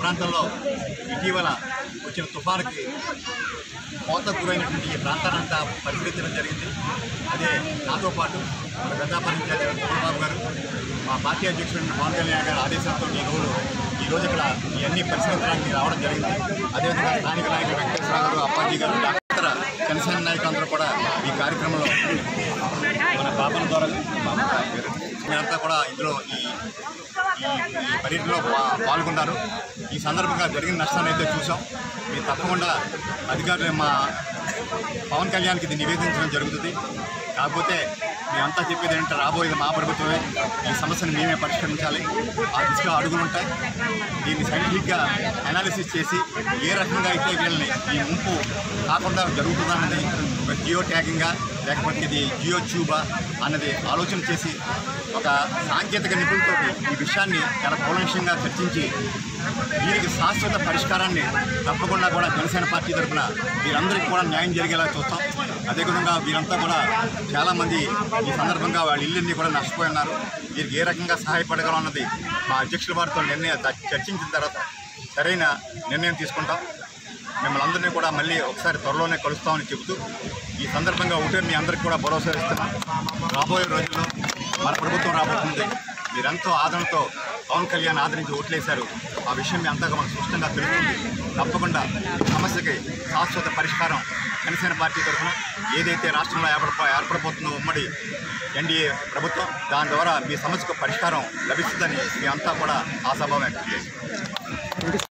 ప్రాంతంలో ఇటీవల వచ్చిన తుఫానుకి కోతకు గురైనటువంటి ఈ ప్రాంతాన్నంతా పరిశీలించడం జరిగింది అదే నాతో పాటు మన పెద్దాపల్లి ఇన్ఛార్జి చంద్రబాబు గారు మా పార్టీ అధ్యక్షుడు పవన్ కళ్యాణ్ గారి ఆదేశాలతో ఈ రోజు ఈ రోజు ఇక్కడ ఇవన్నీ పరిశీలించడానికి రావడం జరిగింది అదేవిధంగా స్థానిక నాయకులు వెంకటేశ్వర గారు అప్పాజీ గారు డాక్టర్ జనసేన నాయకులందరూ కూడా ఈ కార్యక్రమంలో మన బాబుల ద్వారా బాబు గారి పేరు. మీరంతా కూడా ఇందులో ఈ ఈ- ఈ పర్యటనలో పా- పాల్గొన్నారు ఈ సందర్భంగా జరిగిన నష్టాన్ని అయితే చూసాం మీరు తప్పకుండా అధికారులు మా పవన్ కళ్యాణ్కి ఇది నివేదించడం జరుగుతుంది కాకపోతే మేమంతా చెప్పేది ఏంటంటే రాబోయేది మా ప్రభుత్వమే ఈ సమస్యను మేమే పరిష్కరించాలి ఆ దిశగా అడుగులు ఉంటాయి దీన్ని సైంటిఫిక్గా అనాలిసిస్ చేసి ఏ రకంగా అయితే వీళ్ళని ఈ ముంపు కాకుండా జరుగుతుందన్నది ఒక జియో ట్యాగింగా లేకపోతే ఇది జియో ట్యూబా అన్నది ఆలోచన చేసి ఒక సాంకేతిక నిపుణులతో ఈ విషయాన్ని చాలా కూలంకషంగా చర్చించి దీనికి శాశ్వత పరిష్కారాన్ని తప్పకుండా కూడా జనసేన పార్టీ తరఫున వీరందరికీ కూడా న్యాయం జరిగేలా చూస్తాం అదేవిధంగా వీరంతా కూడా చాలామంది ఈ సందర్భంగా వాళ్ళ ఇల్లుని కూడా నష్టపోయి ఉన్నారు వీరికి ఏ రకంగా సహాయపడగలం అన్నది మా అధ్యక్షుల వారితో నిర్ణయం చర్చించిన తర్వాత సరైన నిర్ణయం తీసుకుంటాం మిమ్మల్ని అందరినీ కూడా మళ్ళీ ఒకసారి త్వరలోనే కలుస్తామని చెబుతూ ఈ సందర్భంగా ఒకటే మీ అందరికీ కూడా భరోసా ఇస్తున్నాం రాబోయే రోజుల్లో మన ప్రభుత్వం రాబోతుంది మీరెంతో ఆదరణతో పవన్ కళ్యాణ్ ఆదరించి ఓట్లేశారు ఆ విషయం మీ అంతగా మనకు స్పష్టంగా తెలుస్తుంది తప్పకుండా ఈ సమస్యకి శాశ్వత పరిష్కారం జనసేన పార్టీ తరఫున ఏదైతే రాష్ట్రంలో ఏర్పడ ఏర్పడబోతుందో ఉమ్మడి ఎన్డీఏ ప్రభుత్వం దాని ద్వారా మీ సమస్యకు పరిష్కారం లభిస్తుందని మీ అంతా కూడా ఆశాభావం వ్యక్తం చేశారు